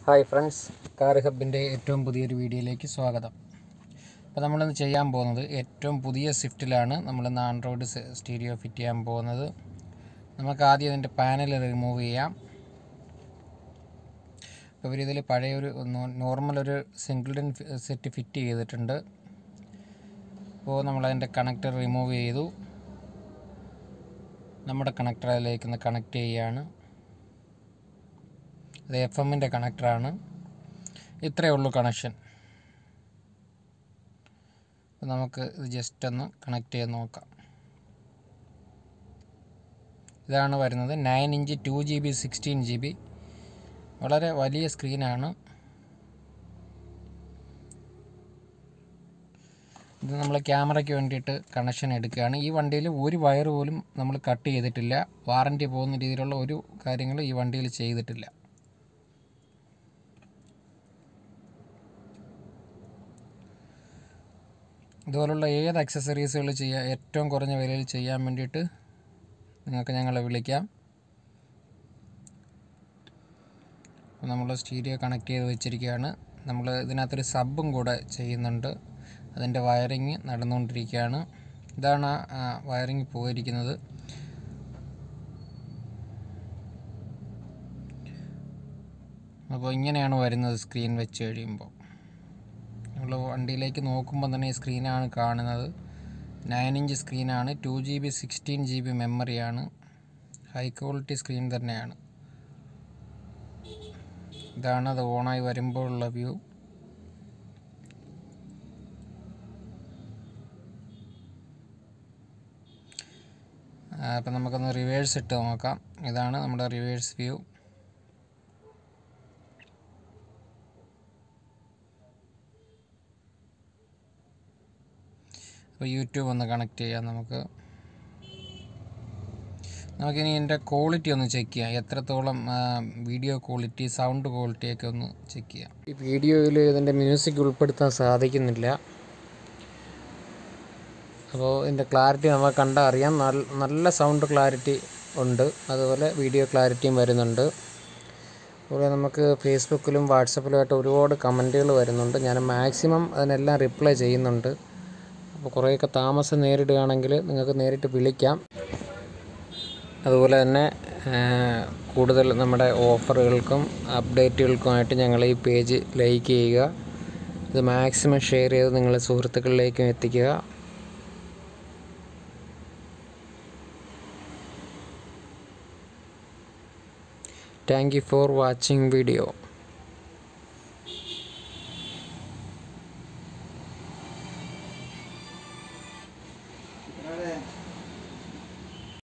Hi friends car ഹബിൻ്റെ ഏറ്റവും പുതിയൊരു വീഡിയോയിലേക്ക് സ്വാഗതം അപ്പോൾ നമ്മളിന്ന് ചെയ്യാൻ പോകുന്നത് ഏറ്റവും പുതിയ സ്വിഫ്റ്റിലാണ് നമ്മളിന്ന് ആൻഡ്രോയിഡ് സ്റ്റീരിയോ ഫിറ്റ് ചെയ്യാൻ പോകുന്നത് നമുക്ക് ആദ്യം അതിൻ്റെ പാനൽ റിമൂവ് ചെയ്യാം അപ്പോൾ ഇവരിതിൽ പഴയൊരു നോർമൽ ഒരു സിംഗിൾഡൻ സെറ്റ് ഫിറ്റ് ചെയ്തിട്ടുണ്ട് അപ്പോൾ നമ്മളതിൻ്റെ കണക്ടർ റിമൂവ് ചെയ്തു നമ്മുടെ കണക്ടർ അതിലേക്ക് ഒന്ന് കണക്ട് ചെയ്യുകയാണ് ഇത് എഫ് എമ്മിൻ്റെ കണക്ടറാണ് ഇത്രയേ ഉള്ളൂ കണക്ഷൻ അപ്പോൾ നമുക്ക് ഇത് ജസ്റ്റ് ഒന്ന് കണക്ട് ചെയ്ത് നോക്കാം ഇതാണ് വരുന്നത് nine inch two G B sixteen G B വളരെ വലിയ സ്ക്രീനാണ് ഇത് നമ്മൾ ക്യാമറയ്ക്ക് വേണ്ടിയിട്ട് കണക്ഷൻ എടുക്കുകയാണ് ഈ വണ്ടിയിൽ ഒരു വയർ പോലും നമ്മൾ കട്ട് ചെയ്തിട്ടില്ല വാറൻറ്റി പോകുന്ന രീതിയിലുള്ള ഒരു കാര്യങ്ങൾ ഈ വണ്ടിയിൽ ചെയ്തിട്ടില്ല ഇതുപോലുള്ള ഏത് അക്സസറീസുകൾ ചെയ്യാൻ ഏറ്റവും കുറഞ്ഞ വിലയിൽ ചെയ്യാൻ വേണ്ടിയിട്ട് നിങ്ങൾക്ക് ഞങ്ങളെ വിളിക്കാം നമ്മൾ സ്റ്റീരിയോ കണക്ട് ചെയ്ത് വെച്ചിരിക്കുകയാണ് നമ്മൾ ഇതിനകത്തൊരു സബും കൂടെ ചെയ്യുന്നുണ്ട് അതിൻ്റെ വയറിങ് നടന്നുകൊണ്ടിരിക്കുകയാണ് ഇതാണ് ആ വയറിങ് പോയിരിക്കുന്നത് അപ്പോൾ ഇങ്ങനെയാണ് വരുന്നത് സ്ക്രീൻ വെച്ച് കഴിയുമ്പോൾ നമ്മൾ വണ്ടിയിലേക്ക് നോക്കുമ്പോൾ തന്നെ ഈ സ്ക്രീനാണ് കാണുന്നത് നയൻ ഇഞ്ച് സ്ക്രീനാണ് two G B sixteen G B മെമ്മറിയാണ് ഹൈ ക്വാളിറ്റി സ്ക്രീൻ തന്നെയാണ് ഇതാണ് അത് ഓണായി വരുമ്പോഴുള്ള വ്യൂ അപ്പം നമുക്കൊന്ന് റിവേഴ്സ് ഇട്ട് നോക്കാം ഇതാണ് നമ്മുടെ റിവേഴ്സ് വ്യൂ അപ്പോൾ യൂട്യൂബ് ഒന്ന് കണക്ട് ചെയ്യാം നമുക്ക് നമുക്കിനി ഇതിൻ്റെ ക്വാളിറ്റി ഒന്ന് ചെക്ക് ചെയ്യാം എത്രത്തോളം വീഡിയോ ക്വാളിറ്റി സൗണ്ട് ക്വാളിറ്റിയൊക്കെ ഒന്ന് ചെക്ക് ചെയ്യാം ഈ വീഡിയോയിൽ ഇതിൻ്റെ മ്യൂസിക് ഉൾപ്പെടുത്താൻ സാധിക്കുന്നില്ല അപ്പോൾ ഇതിൻ്റെ ക്ലാരിറ്റി നമുക്ക് കണ്ടാൽ അറിയാം നല്ല നല്ല സൗണ്ട് ക്ലാരിറ്റി ഉണ്ട് അതുപോലെ വീഡിയോ ക്ലാരിറ്റിയും വരുന്നുണ്ട് അതുപോലെ നമുക്ക് ഫേസ്ബുക്കിലും വാട്സപ്പിലുമായിട്ട് ഒരുപാട് കമൻറ്റുകൾ വരുന്നുണ്ട് ഞാൻ മാക്സിമം അതിനെല്ലാം റിപ്ലൈ ചെയ്യുന്നുണ്ട് അപ്പോൾ കുറേയൊക്കെ താമസം നേരിടുകയാണെങ്കിൽ നിങ്ങൾക്ക് നേരിട്ട് വിളിക്കാം അതുപോലെ തന്നെ കൂടുതൽ നമ്മുടെ ഓഫറുകൾക്കും അപ്ഡേറ്റുകൾക്കുമായിട്ട് ഞങ്ങൾ ഈ പേജ് ലൈക്ക് ചെയ്യുക ഇത് മാക്സിമം ഷെയർ ചെയ്ത് നിങ്ങളുടെ സുഹൃത്തുക്കളിലേക്കും എത്തിക്കുക thank you for watching video Vale.